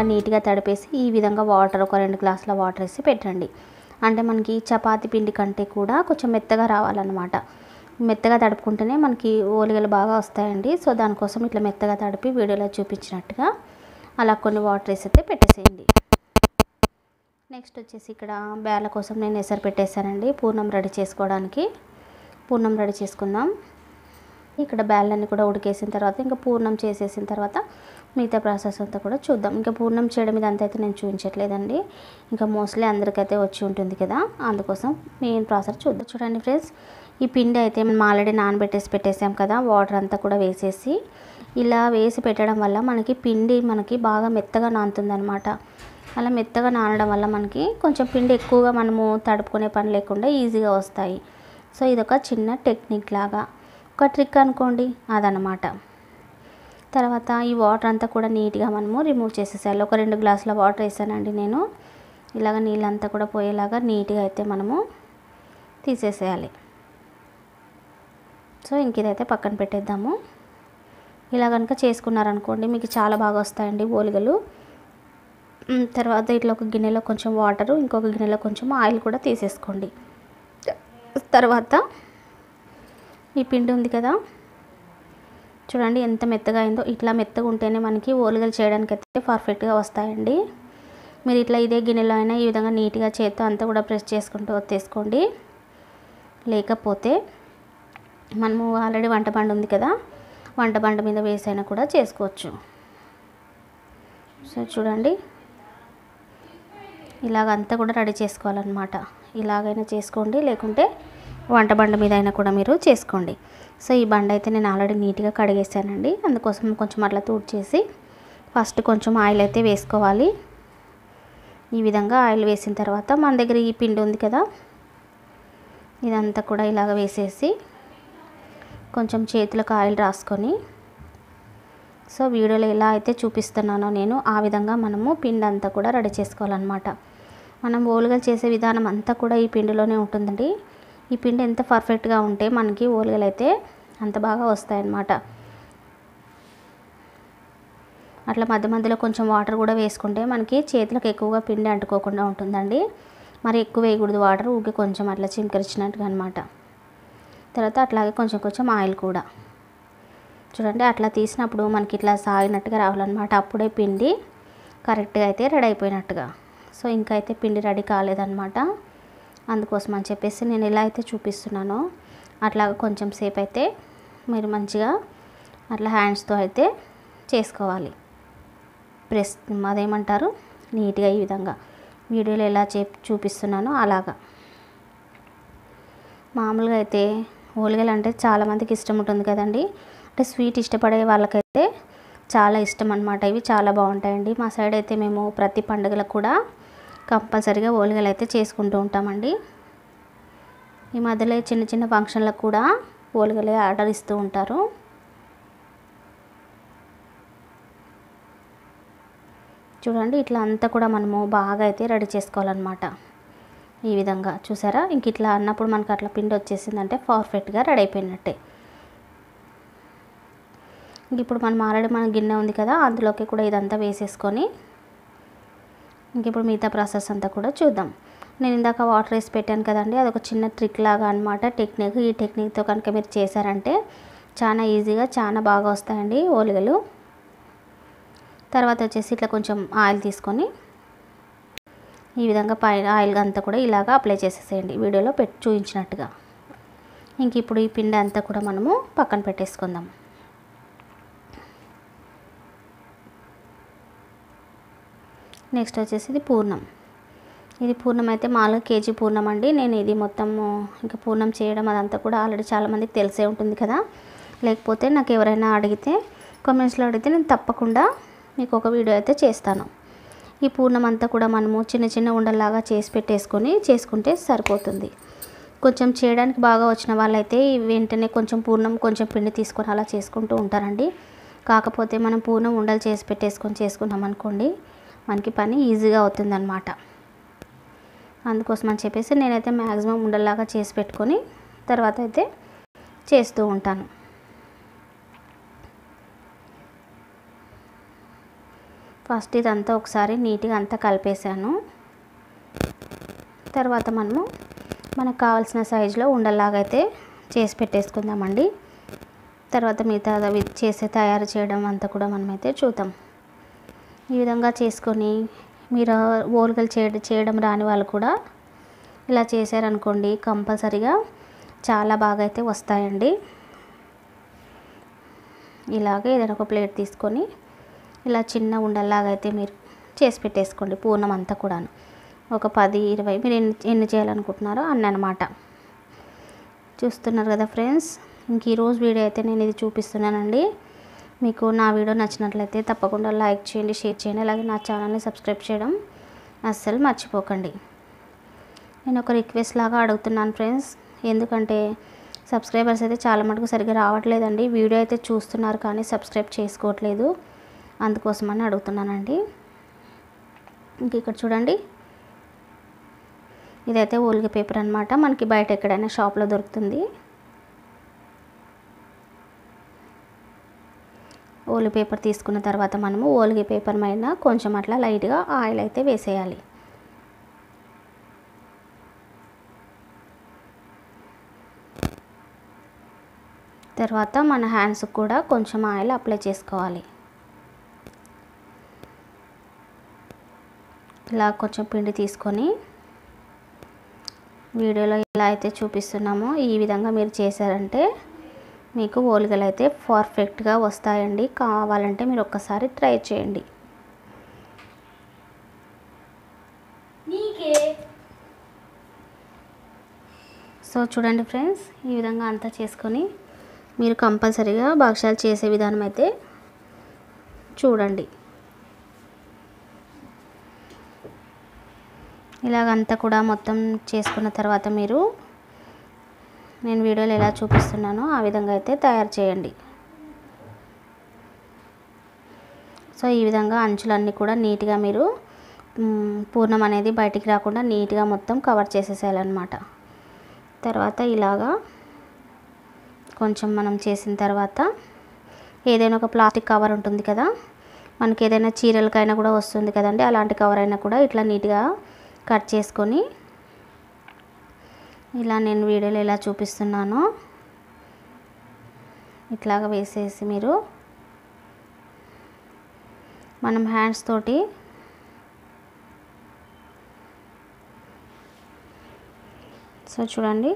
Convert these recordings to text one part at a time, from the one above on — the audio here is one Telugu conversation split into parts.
విధంగా నీట్గా తడిపేసి ఈ విధంగా వాటర్ ఒక రెండు గ్లాసుల వాటర్ వేసి పెట్టండి అంటే మనకి చపాతి పిండి కంటే కూడా కొంచెం మెత్తగా రావాలన్నమాట మెత్తగా తడుపుకుంటేనే మనకి ఓలిగలు బాగా వస్తాయండి సో దానికోసం ఇట్లా మెత్తగా తడిపి వీడియోలో చూపించినట్టుగా అలా కొన్ని వాటర్ వేసి అయితే పెట్టేసేయండి నెక్స్ట్ వచ్చేసి ఇక్కడ బేళ్ళ కోసం నేను ఎసరు పెట్టేశానండి పూర్ణం రెడీ చేసుకోవడానికి పూర్ణం రెడీ చేసుకుందాం ఇక్కడ బేళ్ళని కూడా ఉడికేసిన తర్వాత ఇంకా పూర్ణం చేసేసిన తర్వాత మిగతా ప్రాసెస్ అంతా కూడా చూద్దాం ఇంకా పూర్ణం చేయడం ఇది అంతా అయితే నేను చూపించట్లేదండి ఇంకా మోస్ట్లీ అందరికైతే వచ్చి ఉంటుంది కదా అందుకోసం మెయిన్ ప్రాసెస్ చూద్దాం చూడండి ఫ్రెండ్స్ ఈ పిండి అయితే మనం ఆల్రెడీ నానబెట్టేసి పెట్టేసాం కదా వాటర్ అంతా కూడా వేసేసి ఇలా వేసి పెట్టడం వల్ల మనకి పిండి మనకి బాగా మెత్తగా నానుతుందన్నమాట అలా మెత్తగా నానడం వల్ల మనకి కొంచెం పిండి ఎక్కువగా మనము తడుపుకునే పని లేకుండా ఈజీగా వస్తాయి సో ఇదొక చిన్న టెక్నిక్ లాగా ఒక ట్రిక్ అనుకోండి అదనమాట తర్వాత ఈ వాటర్ అంతా కూడా నీట్గా మనము రిమూవ్ చేసేసేయాలి ఒక రెండు గ్లాసుల వాటర్ వేసానండి నేను ఇలాగ నీళ్ళంతా కూడా పోయేలాగా నీట్గా అయితే మనము తీసేసేయాలి సో ఇంక ఇదైతే పక్కన పెట్టేద్దాము ఇలా కనుక చేసుకున్నారనుకోండి మీకు చాలా బాగా వస్తాయండి ఓలిగలు మ్, తర్వాత ఇట్లా ఒక గిన్నెలో కొంచెం వాటరు ఇంకొక గిన్నెలో కొంచెం ఆయిల్ కూడా తీసేసుకోండి తర్వాత ఈ పిండి ఉంది కదా చూడండి ఎంత మెత్తగా అయిందో ఇట్లా మెత్తగా ఉంటేనే మనకి ఓలిగలు చేయడానికి అయితే పర్ఫెక్ట్గా వస్తాయండి మీరు ఇట్లా ఇదే గిన్నెలో అయినా ఈ విధంగా నీట్గా చేత్తో అంతా కూడా ప్రెస్ చేసుకుంటూ వచ్చేసుకోండి లేకపోతే మనము ఆల్రెడీ వంట బండ ఉంది కదా వంట బండ మీద వేసైనా కూడా చేసుకోవచ్చు సో చూడండి ఇలాగ అంతా కూడా రెడీ చేసుకోవాలన్నమాట ఇలాగైనా చేసుకోండి లేకుంటే వంట బండ మీద అయినా కూడా మీరు చేసుకోండి సో ఈ బండ అయితే నేను ఆల్రెడీ నీట్గా కడిగేసానండి అందుకోసం కొంచెం అట్లా తూడ్చేసి ఫస్ట్ కొంచెం ఆయిల్ అయితే వేసుకోవాలి ఈ విధంగా ఆయిల్ వేసిన తర్వాత మన దగ్గర ఈ పిండి ఉంది కదా ఇదంతా కూడా ఇలాగ వేసేసి కొంచెం చేతులకు ఆయిల్ రాసుకొని సో వీడియోలో ఎలా అయితే చూపిస్తున్నానో నేను ఆ విధంగా మనము పిండి అంతా కూడా రెడీ చేసుకోవాలన్నమాట మనం ఓలుగలు చేసే విధానం అంతా కూడా ఈ పిండిలోనే ఉంటుందండి ఈ పిండి ఎంత పర్ఫెక్ట్గా ఉంటే మనకి ఓలుగలు అయితే అంత బాగా వస్తాయన్నమాట అట్లా మధ్య మధ్యలో కొంచెం వాటర్ కూడా వేసుకుంటే మనకి చేతులకు ఎక్కువగా పిండి అంటుకోకుండా ఉంటుందండి మరి ఎక్కువ వేయకూడదు వాటర్ ఊకే కొంచెం అట్లా చిమ్కరించినట్టుగా అనమాట తర్వాత అట్లాగే కొంచెం కొంచెం ఆయిల్ కూడా చూడండి అట్లా తీసినప్పుడు మనకి ఇట్లా సాగినట్టుగా రావాలన్నమాట అప్పుడే పిండి కరెక్ట్గా అయితే రెడీ అయిపోయినట్టుగా సో ఇంకా అయితే పిండి రెడీ కాలేదన్నమాట అందుకోసం అని చెప్పేసి నేను ఎలా అయితే చూపిస్తున్నానో అట్లా కొంచెం సేపు అయితే మీరు మంచిగా అట్లా హ్యాండ్స్తో అయితే చేసుకోవాలి ప్రెస్ అదేమంటారు నీట్గా ఈ విధంగా వీడియోలో ఎలా చే చూపిస్తున్నానో అలాగా మామూలుగా అయితే ఓలిగలు అంటే చాలామందికి ఇష్టం ఉంటుంది కదండి అంటే స్వీట్ ఇష్టపడే వాళ్ళకైతే చాలా ఇష్టం అనమాట ఇవి చాలా బాగుంటాయండి మా సైడ్ అయితే మేము ప్రతి పండుగలకు కూడా కంపల్సరీగా ఓలిగలు అయితే చేసుకుంటూ ఉంటామండి ఈ మధ్యలో చిన్న చిన్న ఫంక్షన్లకు కూడా ఓలిగలే ఆర్డర్ ఇస్తూ ఉంటారు చూడండి ఇట్లా అంతా కూడా మనము బాగా అయితే రెడీ చేసుకోవాలన్నమాట ఈ విధంగా చూసారా ఇంక ఇట్లా అన్నప్పుడు మనకు అట్లా పిండి వచ్చేసిందంటే పర్ఫెక్ట్గా రెడీ అయిపోయినట్టే ఇంక ఇప్పుడు మనం ఆల్రెడీ మన గిన్నె ఉంది కదా అందులోకి కూడా ఇదంతా వేసేసుకొని ఇంక ఇప్పుడు మిగతా ప్రాసెస్ అంతా కూడా చూద్దాం నేను ఇందాక వాటర్ వేసి పెట్టాను కదండి అదొక చిన్న ట్రిక్ లాగా అనమాట టెక్నిక్ ఈ టెక్నిక్తో కనుక మీరు చేశారంటే చాలా ఈజీగా చాలా బాగా వస్తాయండి ఓలిగలు తర్వాత వచ్చేసి ఇట్లా కొంచెం ఆయిల్ తీసుకొని ఈ విధంగా పైన ఆయిల్ అంతా కూడా ఇలాగా అప్లై చేసేసేయండి వీడియోలో పెట్టి చూపించినట్టుగా ఇంక ఇప్పుడు ఈ పిండి అంతా కూడా మనము పక్కన పెట్టేసుకుందాం నెక్స్ట్ వచ్చేసి ఇది పూర్ణం ఇది పూర్ణం అయితే మామూలుగా కేజీ పూర్ణం అండి నేను ఇది మొత్తము ఇంకా పూర్ణం చేయడం అదంతా కూడా ఆల్రెడీ చాలామందికి తెలిసే ఉంటుంది కదా లేకపోతే నాకు ఎవరైనా అడిగితే కామెంట్స్లో అడిగితే నేను తప్పకుండా మీకు ఒక వీడియో అయితే చేస్తాను ఈ పూర్ణం అంతా కూడా మనము చిన్న చిన్న ఉండల్లాగా చేసి పెట్టేసుకొని చేసుకుంటే సరిపోతుంది కొంచెం చేయడానికి బాగా వచ్చిన వాళ్ళైతే ఈ వెంటనే కొంచెం పూర్ణం కొంచెం పిండి తీసుకొని అలా చేసుకుంటూ ఉంటారండి కాకపోతే మనం పూర్ణం ఉండలు చేసి పెట్టేసుకొని చేసుకున్నాం అనుకోండి మనకి పని ఈజీగా అవుతుందన్నమాట అందుకోసం అని చెప్పేసి నేనైతే మ్యాక్సిమం ఉండల్లాగా చేసి పెట్టుకొని తర్వాత అయితే చేస్తూ ఉంటాను ఫస్ట్ ఇదంతా ఒకసారి నీట్గా అంతా కలిపేసాను తర్వాత మనము మనకు కావాల్సిన సైజులో ఉండలాగైతే చేసి పెట్టేసుకుందామండి తర్వాత మిగతా అవి చేసే తయారు చేయడం అంతా కూడా మనమైతే చూద్దాం ఈ విధంగా చేసుకొని మీరు ఓలుగలు చేయడం చేయడం రాని వాళ్ళు కూడా ఇలా చేశారనుకోండి కంపల్సరిగా చాలా బాగా అయితే వస్తాయండి ఇలాగే ఏదైనా ఒక ప్లేట్ తీసుకొని ఇలా చిన్న ఉండల్లాగా అయితే మీరు చేసి పెట్టేసుకోండి పూర్ణం అంతా కూడాను ఒక పది ఇరవై మీరు ఎన్ని ఎన్ని చేయాలనుకుంటున్నారో అన్ని అనమాట చూస్తున్నారు కదా ఫ్రెండ్స్ ఇంక ఈరోజు వీడియో అయితే నేను ఇది చూపిస్తున్నానండి మీకు నా వీడియో నచ్చినట్లయితే తప్పకుండా లైక్ చేయండి షేర్ చేయండి అలాగే నా ఛానల్ని సబ్స్క్రైబ్ చేయడం అస్సలు మర్చిపోకండి నేను ఒక రిక్వెస్ట్ లాగా అడుగుతున్నాను ఫ్రెండ్స్ ఎందుకంటే సబ్స్క్రైబర్స్ అయితే చాలా మటుకు సరిగ్గా రావట్లేదండి వీడియో అయితే చూస్తున్నారు కానీ సబ్స్క్రైబ్ చేసుకోవట్లేదు అందుకోసమని అడుగుతున్నానండి ఇంక ఇక్కడ చూడండి ఇదైతే ఓలిగ పేపర్ అనమాట మనకి బయట ఎక్కడైనా షాప్లో దొరుకుతుంది ఓలి పేపర్ తీసుకున్న తర్వాత మనము ఓలిగ పేపర్ పైన కొంచెం అట్లా లైట్గా ఆయిల్ అయితే వేసేయాలి తర్వాత మన హ్యాండ్స్ కూడా కొంచెం ఆయిల్ అప్లై చేసుకోవాలి ఇలా కొంచెం పిండి తీసుకొని వీడియోలో ఎలా అయితే చూపిస్తున్నామో ఈ విధంగా మీరు చేశారంటే మీకు ఓలిగలు అయితే పర్ఫెక్ట్గా వస్తాయండి కావాలంటే మీరు ఒక్కసారి ట్రై చేయండి సో చూడండి ఫ్రెండ్స్ ఈ విధంగా అంతా చేసుకొని మీరు కంపల్సరీగా భక్ష్యాలు చేసే విధానం అయితే చూడండి ఇలాగంతా కూడా మొత్తం చేసుకున్న తర్వాత మీరు నేను వీడియోలో ఎలా చూపిస్తున్నానో ఆ విధంగా అయితే తయారు చేయండి సో ఈ విధంగా అంచులన్నీ కూడా నీట్గా మీరు పూర్ణం అనేది బయటికి రాకుండా నీట్గా మొత్తం కవర్ చేసేసేయాలన్నమాట తర్వాత ఇలాగా కొంచెం మనం చేసిన తర్వాత ఏదైనా ఒక ప్లాస్టిక్ కవర్ ఉంటుంది కదా మనకి ఏదైనా చీరలకైనా కూడా వస్తుంది కదండి అలాంటి కవర్ అయినా కూడా ఇట్లా నీట్గా కట్ చేసుకొని ఇలా నేను వీడియోలో ఎలా చూపిస్తున్నానో ఇట్లాగా వేసేసి మీరు మనం హ్యాండ్స్ తోటి సో చూడండి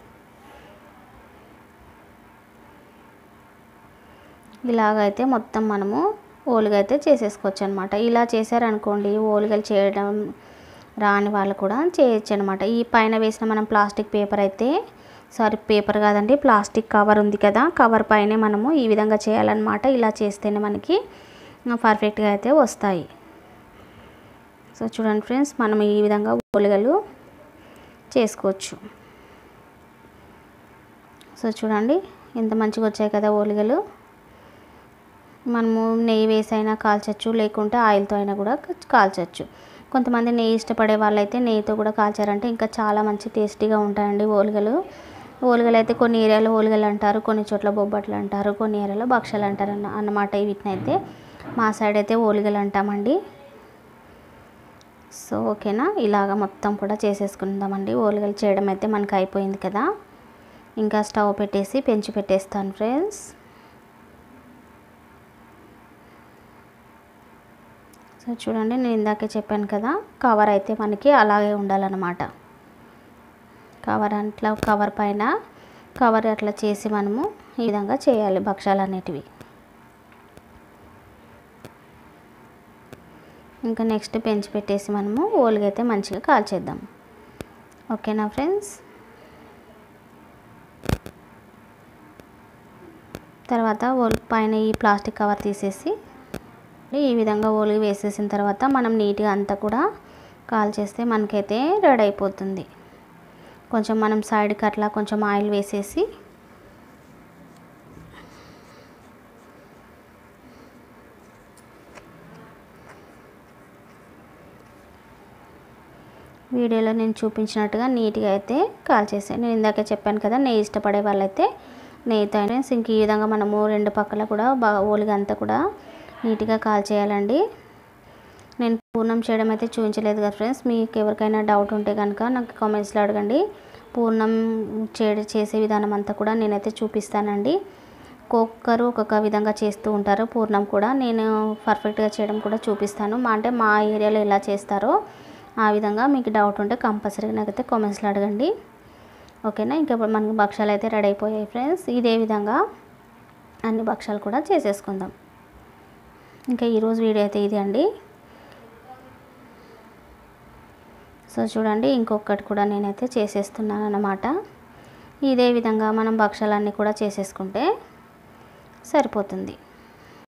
ఇలాగైతే మొత్తం మనము ఓలుగా అయితే చేసేసుకోవచ్చు అనమాట ఇలా చేశారనుకోండి ఓలుగలు చేయడం రాని వాళ్ళు కూడా చేయొచ్చు అనమాట ఈ పైన వేసిన మనం ప్లాస్టిక్ పేపర్ అయితే సారీ పేపర్ కాదండి ప్లాస్టిక్ కవర్ ఉంది కదా కవర్ పైనే మనము ఈ విధంగా చేయాలన్నమాట ఇలా చేస్తేనే మనకి పర్ఫెక్ట్గా అయితే వస్తాయి సో చూడండి ఫ్రెండ్స్ మనం ఈ విధంగా ఓలిగలు చేసుకోవచ్చు సో చూడండి ఎంత మంచిగా వచ్చాయి కదా ఓలిగలు మనము నెయ్యి వేసి అయినా కాల్చచ్చు లేకుంటే ఆయిల్తో అయినా కూడా కాల్చచ్చు కొంతమంది నెయ్యి ఇష్టపడే వాళ్ళైతే నెయ్యితో కూడా కాల్చారంటే ఇంకా చాలా మంచి టేస్టీగా ఉంటాయండి ఓలిగలు ఓలిగలు అయితే కొన్ని ఏరియాలో ఓలిగలు అంటారు కొన్ని చోట్ల బొబ్బట్లు అంటారు కొన్ని ఏరియాలో భక్షలు అంటారు అన్న అన్నమాట వీటిని అయితే మా సైడ్ అయితే ఓలిగలు అంటామండి సో ఓకేనా ఇలాగ మొత్తం కూడా చేసేసుకుందామండి ఓలిగలు చేయడం అయితే మనకు అయిపోయింది కదా ఇంకా స్టవ్ పెట్టేసి పెంచి పెట్టేస్తాను ఫ్రెండ్స్ సో చూడండి నేను ఇందాకే చెప్పాను కదా కవర్ అయితే మనకి అలాగే ఉండాలన్నమాట కవర్ అట్లా కవర్ పైన కవర్ అట్లా చేసి మనము ఈ విధంగా చేయాలి భక్షాలు అనేటివి ఇంకా నెక్స్ట్ పెంచి పెట్టేసి మనము ఓలుగా అయితే మంచిగా కాల్చేద్దాం ఓకేనా ఫ్రెండ్స్ తర్వాత ఓల్ పైన ఈ ప్లాస్టిక్ కవర్ తీసేసి ఈ విధంగా ఓలిగి వేసేసిన తర్వాత మనం నీట్గా అంతా కూడా కాల్ చేస్తే మనకైతే రెడీ అయిపోతుంది కొంచెం మనం సైడ్కి అట్లా కొంచెం ఆయిల్ వేసేసి వీడియోలో నేను చూపించినట్టుగా నీట్గా అయితే కాల్ చేసాను నేను ఇందాక చెప్పాను కదా నెయ్యి ఇష్టపడే వాళ్ళైతే నెయ్యితో అయినా ఇంక ఈ విధంగా మనము రెండు పక్కల కూడా బాగా ఓలిగా అంతా కూడా నీట్గా కాల్ చేయాలండి నేను పూర్ణం చేయడం అయితే చూపించలేదు కదా ఫ్రెండ్స్ మీకు ఎవరికైనా డౌట్ ఉంటే కనుక నాకు కామెంట్స్లో అడగండి పూర్ణం చేయడం చేసే విధానం అంతా కూడా నేనైతే చూపిస్తానండి ఒక్కొక్కరు ఒక్కొక్క విధంగా చేస్తూ ఉంటారు పూర్ణం కూడా నేను పర్ఫెక్ట్గా చేయడం కూడా చూపిస్తాను మా అంటే మా ఏరియాలో ఎలా చేస్తారో ఆ విధంగా మీకు డౌట్ ఉంటే కంపల్సరీగా నాకైతే కామెంట్స్లో అడగండి ఓకేనా ఇంకా ఇప్పుడు మనకి భక్షాలు అయితే రెడీ అయిపోయాయి ఫ్రెండ్స్ ఇదే విధంగా అన్ని భక్షాలు కూడా చేసేసుకుందాం ఇంకా ఈరోజు వీడియో అయితే ఇది అండి సో చూడండి ఇంకొకటి కూడా నేనైతే చేసేస్తున్నాను అన్నమాట ఇదే విధంగా మనం భక్షాలన్నీ కూడా చేసేసుకుంటే సరిపోతుంది